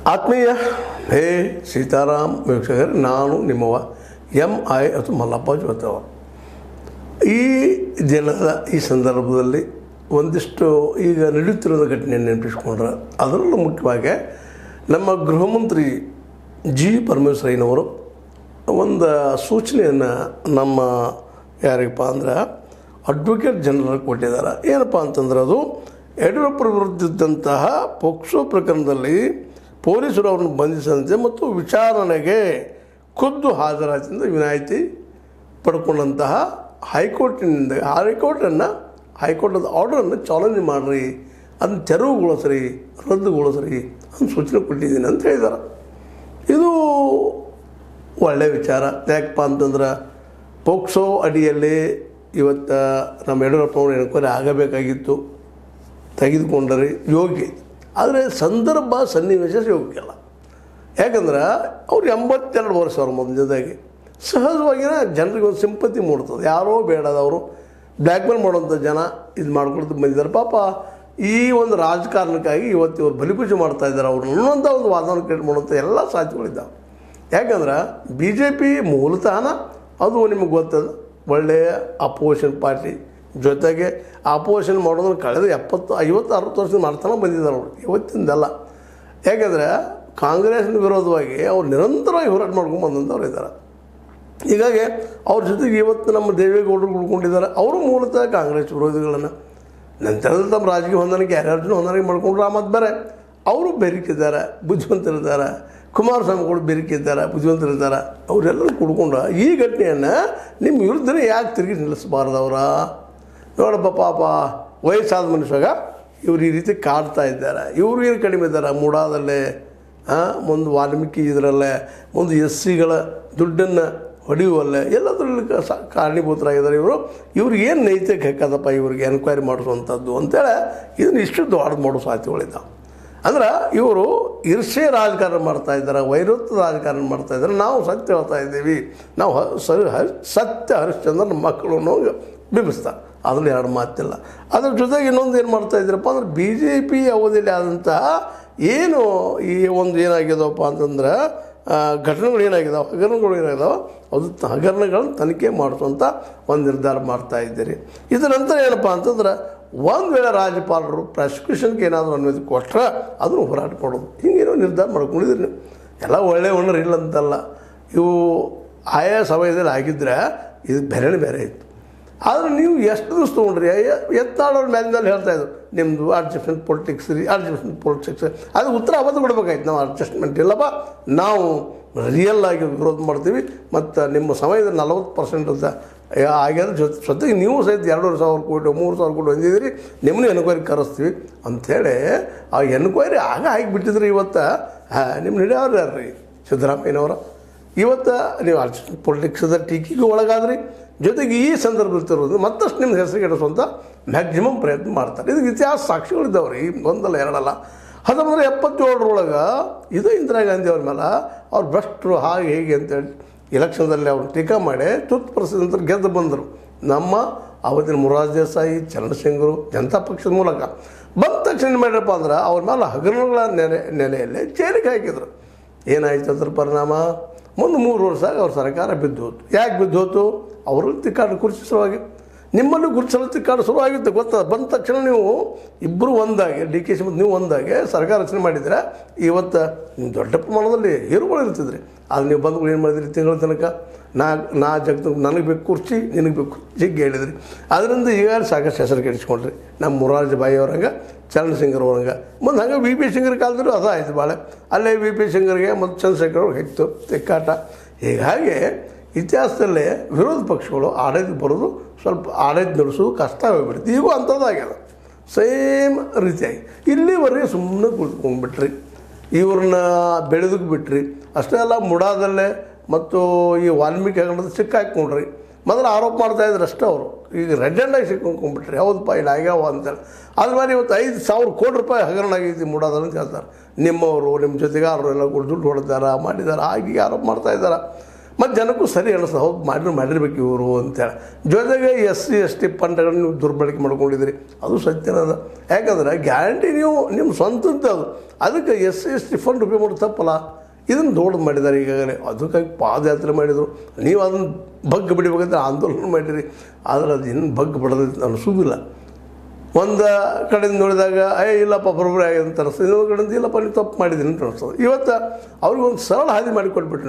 ಆತ್ಮೀಯ ಹೇ ಸೀತಾರಾಮ್ ವೀಕ್ಷಕರೇ ನಾನು ನಿಮ್ಮವ ಎಂ ಐ ಅಥವಾ ಮಲ್ಲಪ್ಪ ಜೋತವ ಈ ದಿನದ ಈ ಸಂದರ್ಭದಲ್ಲಿ ಒಂದಿಷ್ಟು ಈಗ ನಡೆಯುತ್ತಿರುವ ಘಟನೆಯನ್ನು ನೆನಪಿಸ್ಕೊಂಡ್ರೆ ಅದರಲ್ಲೂ ಮುಖ್ಯವಾಗಿ ನಮ್ಮ ಗೃಹ ಮಂತ್ರಿ ಜಿ ಪರಮೇಶ್ವರಯ್ಯನವರು ಒಂದು ಸೂಚನೆಯನ್ನು ನಮ್ಮ ಯಾರಿಗಪ್ಪ ಅಂದ್ರೆ ಅಡ್ವೊಕೇಟ್ ಜನರಲ್ ಕೊಟ್ಟಿದ್ದಾರೆ ಏನಪ್ಪ ಅಂತಂದ್ರೆ ಅದು ಯಡಿಯೂರಪ್ಪರ ವಿರುದ್ಧದಂತಹ ಪೋಕ್ಸೋ ಪ್ರಕರಣದಲ್ಲಿ ಪೊಲೀಸರು ಅವರನ್ನು ಬಂಧಿಸಿದಂತೆ ಮತ್ತು ವಿಚಾರಣೆಗೆ ಖುದ್ದು ಹಾಜರಾತಿಯಿಂದ ವಿನಾಯಿತಿ ಪಡ್ಕೊಂಡಂತಹ ಹೈಕೋರ್ಟಿನಿಂದ ಹೈಕೋರ್ಟನ್ನು ಹೈಕೋರ್ಟದ ಆರ್ಡರನ್ನು ಚಾಲೆಂಜ್ ಮಾಡಿರಿ ಅದನ್ನು ತೆರವುಗೊಳಿಸ್ರಿ ರದ್ದುಗೊಳಿಸ್ರಿ ಅಂತ ಸೂಚನೆ ಕೊಟ್ಟಿದ್ದೀನಿ ಅಂತ ಹೇಳಿದ್ದಾರೆ ಇದು ಒಳ್ಳೆಯ ವಿಚಾರ ಯಾಕಪ್ಪ ಅಂತಂದ್ರೆ ಪೋಕ್ಸೋ ಅಡಿಯಲ್ಲಿ ಇವತ್ತು ನಮ್ಮ ಯಡಿಯೂರಪ್ಪನವರು ಎನ್ಕ್ವೈರಿ ಆಗಬೇಕಾಗಿತ್ತು ತೆಗೆದುಕೊಂಡರೆ ಯೋಗ್ಯ ಆದರೆ ಸಂದರ್ಭ ಸನ್ನಿವೇಶ ಯೋಗ್ಯ ಅಲ್ಲ ಯಾಕಂದ್ರೆ ಅವ್ರು ಎಂಬತ್ತೆರಡು ವರ್ಷ ಅವ್ರ ಮೊದಲನೇದಾಗಿ ಸಹಜವಾಗಿಯೇ ಜನರಿಗೆ ಒಂದು ಸಿಂಪತಿ ಮೂಡ್ತದೆ ಯಾರೋ ಬೇಡದವರು ಬ್ಲ್ಯಾಕ್ ಮೇಲ್ ಮಾಡುವಂಥ ಜನ ಇದು ಮಾಡ್ಕೊಳ್ತಾ ಬಂದಿದ್ದಾರೆ ಪಾಪ ಈ ಒಂದು ರಾಜಕಾರಣಕ್ಕಾಗಿ ಇವತ್ತು ಇವರು ಬಲಿಪೂಜೆ ಮಾಡ್ತಾ ಇದ್ದಾರೆ ಅವ್ರು ಅನ್ನೋಂಥ ಒಂದು ವಾತಾವರಣ ಕ್ರಿಯೇಟ್ ಮಾಡುವಂಥ ಎಲ್ಲ ಸಾಧ್ಯತೆಗಳಿದ್ದಾವೆ ಯಾಕಂದ್ರೆ ಬಿ ಜೆ ಪಿ ಮೂಲತಃ ಅದು ನಿಮಗೆ ಗೊತ್ತದ ಒಳ್ಳೆಯ ಅಪೋಸಿಷನ್ ಪಾರ್ಟಿ ಜೊತೆಗೆ ಅಪೋಸಿಷನ್ ಮಾಡೋದನ್ನು ಕಳೆದ ಎಪ್ಪತ್ತು ಐವತ್ತು ಅರವತ್ತು ವರ್ಷದ ಮಾಡ್ತಾನೆ ಬಂದಿದ್ದಾರೆ ಅವರು ಇವತ್ತಿಂದಲ್ಲ ಯಾಕಂದರೆ ಕಾಂಗ್ರೆಸ್ನ ವಿರೋಧವಾಗಿ ಅವ್ರು ನಿರಂತರವಾಗಿ ಹೋರಾಟ ಮಾಡ್ಕೊಂಡು ಬಂದಂಥವ್ರು ಇದ್ದಾರೆ ಹೀಗಾಗಿ ಅವ್ರ ಜೊತೆಗೆ ಇವತ್ತು ನಮ್ಮ ದೇವೇಗೌಡರು ಉಳ್ಕೊಂಡಿದ್ದಾರೆ ಅವರು ಮೂಲತಃ ಕಾಂಗ್ರೆಸ್ ವಿರೋಧಿಗಳನ್ನು ನಂತರದಲ್ಲಿ ತಮ್ಮ ರಾಜಕೀಯ ಹೊಂದಾಣಿಕೆ ಯಾರ್ಯಾರು ಹೊಂದಾಣಿಕೆ ಮಾಡ್ಕೊಂಡ್ರು ಆ ಮತ್ತು ಬೇರೆ ಅವರು ಬೆರಿಕಿದ್ದಾರೆ ಬುದ್ಧಿವಂತರಿದ್ದಾರೆ ಕುಮಾರಸ್ವಾಮಿಗಳು ಬೆರಿಕಿದ್ದಾರೆ ಬುದ್ಧಿವಂತರಿದ್ದಾರೆ ಅವರೆಲ್ಲರೂ ಕುಡ್ಕೊಂಡು ಈ ಘಟನೆಯನ್ನು ನಿಮ್ಮ ವಿರುದ್ಧನೇ ಯಾಕೆ ತಿರುಗಿ ನಿಲ್ಲಿಸಬಾರ್ದು ಅವರ ನೋಡಪ್ಪ ಪಾಪ ವಯಸ್ಸಾದ ಮನುಷ್ಯಾಗ ಇವ್ರು ಈ ರೀತಿ ಕಾಡ್ತಾ ಇದ್ದಾರೆ ಇವರು ಏನು ಕಡಿಮೆ ಇದ್ದಾರೆ ಮೂಡಾದಲ್ಲೇ ಒಂದು ವಾಲ್ಮೀಕಿ ಇದರಲ್ಲೇ ಒಂದು ಎಸ್ ಸಿಗಳ ದುಡ್ಡನ್ನು ಹೊಡೆಯುವಲ್ಲೇ ಎಲ್ಲದರಲ್ಲಿ ಸ ಕಾರಣೀಭೂತರಾಗಿದ್ದಾರೆ ಇವರು ಇವ್ರಿಗೆ ಏನು ನೈತಿಕ ಹಕ್ಕದಪ್ಪ ಇವ್ರಿಗೆ ಎನ್ಕ್ವೈರಿ ಮಾಡಿಸುವಂಥದ್ದು ಅಂತೇಳಿ ಇದನ್ನು ಇಷ್ಟು ದೊಡ್ಡದು ಮಾಡೋ ಸಾಧ್ಯತೆಗಳಿದ್ದಾವೆ ಅಂದ್ರೆ ಇವರು ಇರ್ಷೆ ರಾಜಕಾರಣ ಮಾಡ್ತಾ ಇದ್ದಾರೆ ವೈರತ್ವ ರಾಜಕಾರಣ ಮಾಡ್ತಾ ಇದ್ದಾರೆ ನಾವು ಸತ್ಯ ಹೇಳ್ತಾ ಇದ್ದೀವಿ ನಾವು ಹ ಸರಿ ಹ ಸತ್ಯ ಹರಿಶ್ಚಂದ್ರ ಮಕ್ಕಳು ಅನ್ನೋ ಬಿಂಬಿಸ್ತಾರೆ ಅದ್ರಲ್ಲಿ ಎರಡು ಮಾತಿಲ್ಲ ಅದ್ರ ಜೊತೆಗೆ ಇನ್ನೊಂದು ಏನು ಮಾಡ್ತಾ ಇದ್ದೀರಪ್ಪ ಅಂದ್ರೆ ಬಿ ಜೆ ಪಿ ಅವಧಿಯಲ್ಲಿ ಆದಂತಹ ಏನು ಈ ಒಂದು ಏನಾಗ್ಯದಪ್ಪ ಅಂತಂದ್ರೆ ಆ, ಘಟನೆಗಳು ಏನಾಗಿದಾವೆ ಹಗರಣಗಳು ಏನಾಗಿದಾವೆ ಅದು ತ- ಹಗರಣಗಳನ್ನು ತನಿಖೆ ಮಾಡಿಸುವಂಥ ಒಂದು ನಿರ್ಧಾರ ಮಾಡ್ತಾ ಇದ್ದೀರಿ ಇದರ ನಂತರ ಏನಪ್ಪ ಅಂತಂದ್ರೆ ಒಂದು ವೇಳೆ ರಾಜ್ಯಪಾಲರು ಪ್ರಾಸಿಕ್ಯೂಷನ್ಗೆ ಏನಾದರೂ ಅನುಮತಿ ಕೊಟ್ಟರೆ ಅದನ್ನು ಹೋರಾಟ ಮಾಡೋದು ಹಿಂಗೇನೋ ನಿರ್ಧಾರ ಮಾಡ್ಕೊಂಡಿದ್ದೀರಿ ನೀವು ಎಲ್ಲ ಒಳ್ಳೆ ಒಣ್ಣರು ಇಲ್ಲ ಅಂತಲ್ಲ ಇವು ಆಯಾ ಸಮಯದಲ್ಲಿ ಆಗಿದ್ದರೆ ಇದು ಬೇರೆನೇ ಬೇರೆ ಇತ್ತು ಆದರೆ ನೀವು ಎಷ್ಟು ದಿವಸ ತೊಗೊಂಡ್ರಿ ಎತ್ತಾಳೋರ ಮೇಲಿನಲ್ಲಿ ಹೇಳ್ತಾ ಇದ್ರು ನಿಮ್ಮದು adjustment politics re adjustment politics ಅದು ಉತ್ತರ ಅವತ್ತು ಕೊಡ್ಬೇಕಾಯ್ತು ನಾವು ಅಡ್ಜಸ್ಟ್ಮೆಂಟ್ ಇಲ್ಲಪ್ಪ ನಾವು ರಿಯಲ್ ಆಗಿ ವಿರೋಧ ಮಾಡ್ತೀವಿ ಮತ್ತು ನಿಮ್ಮ ಸಮಯದ ನಲವತ್ತು ಪರ್ಸೆಂಟ್ ಅಂತ ಆಗ್ಯದ ಜೊತೆ ಜೊತೆಗೆ ನೀವು ಸಹಿತ ಎರಡೂವರೆ ಸಾವಿರ ಕೋಟಿ ಮೂರು ಸಾವಿರ ಕೋಟಿ ಹೊಂದಿದ್ದೀರಿ ನಿಮ್ಮನ್ನು ಎನ್ಕ್ವೈರಿ ಕರೆಸ್ತೀವಿ ಅಂಥೇಳಿ ಆ ಎನ್ಕ್ವೈರಿ ಆಗ ಆಗಿಬಿಟ್ಟಿದ್ರಿ ಇವತ್ತು ಹಾಂ ನಿಮ್ಮ ಹಿಡಿಯವ್ರು ಯಾರು ರೀ ಸಿದ್ದರಾಮಯ್ಯನವರ ಇವತ್ತು ನೀವು ಅರ್ಜೆಂಟ್ ಪೊಲಿಟಿಕ್ಸದ ಟೀಕೆಗೆ ಒಳಗಾದ್ರಿ ಜೊತೆಗೆ ಈ ಸಂದರ್ಭದಲ್ಲಿ ತಿರೋದು ಮತ್ತಷ್ಟು ನಿಮ್ಮ ಹೆಸರು ಕೆಡಿಸುವಂಥ ಮ್ಯಾಕ್ಸಿಮಮ್ ಪ್ರಯತ್ನ ಮಾಡ್ತಾರೆ ಇದಕ್ಕೆ ಇತಿಹಾಸ ಸಾಕ್ಷಿಗಳಿದ್ದಾವ್ರಿ ಒಂದಲ್ಲ ಎರಡಲ್ಲ ಹತ್ತೊಂಬತ್ತು ನೂರ ಎಪ್ಪತ್ತೇಳರೊಳಗೆ ಇದು ಇಂದಿರಾ ಗಾಂಧಿ ಅವ್ರ ಮೇಲೆ ಅವ್ರು ಭ್ರಷ್ಟರು ಹಾಗೆ ಹೇಗೆ ಅಂತೇಳಿ ಎಲೆಕ್ಷನ್ದಲ್ಲಿ ಅವ್ರು ಟೀಕಾ ಮಾಡಿ ತುರ್ತು ಪರಿಸ್ಥಿತಿ ನಂತರ ಗೆದ್ದು ಬಂದರು ನಮ್ಮ ಅವತ್ತಿನ ಮುರಾರ್ಜಿ ದೇಸಾಯಿ ಚರಣಸಿಂಗರು ಜನತಾ ಪಕ್ಷದ ಮೂಲಕ ಬಂದ ತಕ್ಷಣ ಏನು ಮಾಡ್ಯಪ್ಪ ಅಂದ್ರೆ ಅವ್ರ ಮೇಲೆ ಹಗರಣಗಳ ನೆಲೆ ನೆಲೆಯಲ್ಲಿ ಜೈಲಿಗೆ ಹಾಕಿದ್ರು ಏನಾಯ್ತು ಅದ್ರ ಪರಿಣಾಮ ಮುಂದೆ ಮೂರು ವರ್ಷ ಅವ್ರ ಸರ್ಕಾರ ಬಿದ್ದು ಹೋತು ಯಾಕೆ ಬಿದ್ದು ಹೋತು ಅವರಲ್ಲಿ ತಿಕ್ಕಾಡು ಕುರ್ಚಿ ಸಲುವಾಗಿ ನಿಮ್ಮಲ್ಲೂ ಗುರುತಿಸಲು ತಿಕ್ಕಾಡು ಶುರುವಾಗಿತ್ತು ಗೊತ್ತಾ ಬಂದ ತಕ್ಷಣ ನೀವು ಇಬ್ಬರು ಒಂದಾಗಿ ಡಿ ಕೆ ಶಿ ಮತ್ತು ನೀವು ಒಂದಾಗಿ ಸರ್ಕಾರ ರಚನೆ ಮಾಡಿದ್ರೆ ಇವತ್ತು ನೀವು ದೊಡ್ಡ ಪ್ರಮಾಣದಲ್ಲಿ ಹೀರೋಗಳು ಇರ್ತಿದ್ರಿ ಅದು ನೀವು ಬಂದು ಏನು ಮಾಡಿದ್ರಿ ತಿಂಗಳ ತನಕ ನಾ ನಾ ಜಗತ್ತು ನನಗೆ ಬೇಕು ಕುರ್ಚಿ ನಿನಗೆ ಬೇಕು ಜಿಗ್ಗೆ ಹೇಳಿದ್ರಿ ಅದರಿಂದ ಈಗ ಸಾಕಷ್ಟು ಹೆಸರು ಕೆಡಿಸ್ಕೊಂಡ್ರಿ ನಮ್ಮ ಮುರಾರ್ಜಿ ಬಾಯಿ ಅವ್ರಂಗೆ ಚರಣ್ ಸಿಂಗರ್ ಅವ್ರಂಗೆ ಮತ್ತು ಹಂಗೆ ವಿ ಪಿ ಸಿಂಗರ್ ಕಾಲದಲ್ಲೂ ಅದು ಆಯ್ತು ಭಾಳ ಅಲ್ಲೇ ವಿ ಪಿ ಸಿಂಗರ್ಗೆ ಮತ್ತು ಚಂದ್ರಶೇಖರ್ ಅವ್ರಿಗೆ ಹೆಚ್ಚು ತಿಕ್ಕಾಟ ಹೀಗಾಗಿ ಇತಿಹಾಸದಲ್ಲೇ ವಿರೋಧ ಪಕ್ಷಗಳು ಆಡಳಿತ ಬರೋದು ಸ್ವಲ್ಪ ಆಡಳಿತ ನಡೆಸೋದು ಕಷ್ಟ ಹೋಗ್ಬಿಡುತ್ತೆ ಈಗೂ ಅಂಥದ್ದಾಗ್ಯದ ಸೇಮ್ ರೀತಿಯಾಗಿ ಇಲ್ಲಿವರೆಗೆ ಸುಮ್ಮನೆ ಕುಳಿತುಕೊಂಡ್ಬಿಟ್ರಿ ಇವ್ರನ್ನ ಬೆಳೆದಕ್ಕೆ ಬಿಟ್ರಿ ಅಷ್ಟೇ ಅಲ್ಲ ಮುಡಾದಲ್ಲೇ ಮತ್ತು ಈ ವಾಲ್ಮೀಕಿ ಹಗರಣದ ಸಿಕ್ಕಾಕೊಂಡ್ರಿ ಮೊದಲು ಆರೋಪ ಮಾಡ್ತಾ ಇದ್ರು ಅಷ್ಟೇ ಅವರು ಈಗ ರೆಡ್ ಹ್ಯಾಂಡಾಗಿ ಸಿಕ್ಕೊಂಡ್ಬಿಟ್ರಿ ಹೌದಪ್ಪ ಇಲ್ಲಿ ಆಗ್ಯಾವ ಅಂತೇಳಿ ಅದ್ರ ಮೇಲೆ ಇವತ್ತು ಐದು ಸಾವಿರ ಕೋಟಿ ರೂಪಾಯಿ ಹಗರಣ ಆಗೈತಿ ಮುಡಾದಲ್ಲಿ ಅಂತ ಹೇಳ್ತಾರೆ ನಿಮ್ಮವರು ನಿಮ್ಮ ಜೊತೆಗಾರರು ಎಲ್ಲ ಕೂಡ ದುಡ್ಡು ಹೊಡೆದಾರ ಮಾಡಿದ್ದಾರೆ ಹಾಗೆ ಆರೋಪ ಮಾಡ್ತಾ ಇದ್ದಾರೆ ಮತ್ತು ಜನಕ್ಕೂ ಸರಿ ಅನಿಸ್ತದೆ ಹೌದು ಮಾಡಿದ್ರೆ ಮಾಡಿರ್ಬೇಕು ಇವರು ಅಂತೇಳಿ ಜೊತೆಗೆ ಎಸ್ ಸಿ ಎಸ್ ಟಿ ಫಂಡ್ಗಳನ್ನು ನೀವು ದುರ್ಬಳಕೆ ಮಾಡ್ಕೊಂಡಿದ್ದೀರಿ ಅದು ಸತ್ಯನದ ಯಾಕಂದ್ರೆ ಗ್ಯಾರಂಟಿ ನೀವು ನಿಮ್ಮ ಸ್ವಂತದ್ದು ಅದು ಅದಕ್ಕೆ S C S T fund ಉಪಯೋಗ ಮಾಡೋದು ತಪ್ಪಲ್ಲ ಇದನ್ನು ದೊಡ್ಡದು ಮಾಡಿದ್ದಾರೆ ಈಗಾಗಲೇ ಅದಕ್ಕಾಗಿ ಪಾದಯಾತ್ರೆ ಮಾಡಿದರು ನೀವು ಅದನ್ನು ಬಗ್ಗ ಬಿಡಬೇಕಂತ ಆಂದೋಲನ ಮಾಡಿರಿ ಆದರೆ ಅದು ಇನ್ನು ಬಗ್ಗ ಬಿಡೋದು ಅನಿಸೋದಿಲ್ಲ ಒಂದು ಕಡೆಯಿಂದ ನೋಡಿದಾಗ ಏ ಇಲ್ಲಪ್ಪ ಬರೋಬ್ಬರಿ ಆಗಿದೆ ಅಂತ ಅನಿಸ್ತದೆ ಇನ್ನೊಂದು ಕಡೆಯಿಂದ ಇಲ್ಲಪ್ಪ ನೀವು ತಪ್ಪು ಮಾಡಿದ್ದೀನಿ ಅಂತ ಅನಿಸ್ತದೆ ಇವತ್ತು ಅವ್ರಿಗೊಂದು ಸರಳ ಹಾದಿ ಮಾಡಿ ಕೊಟ್ಬಿಟ್ರಿ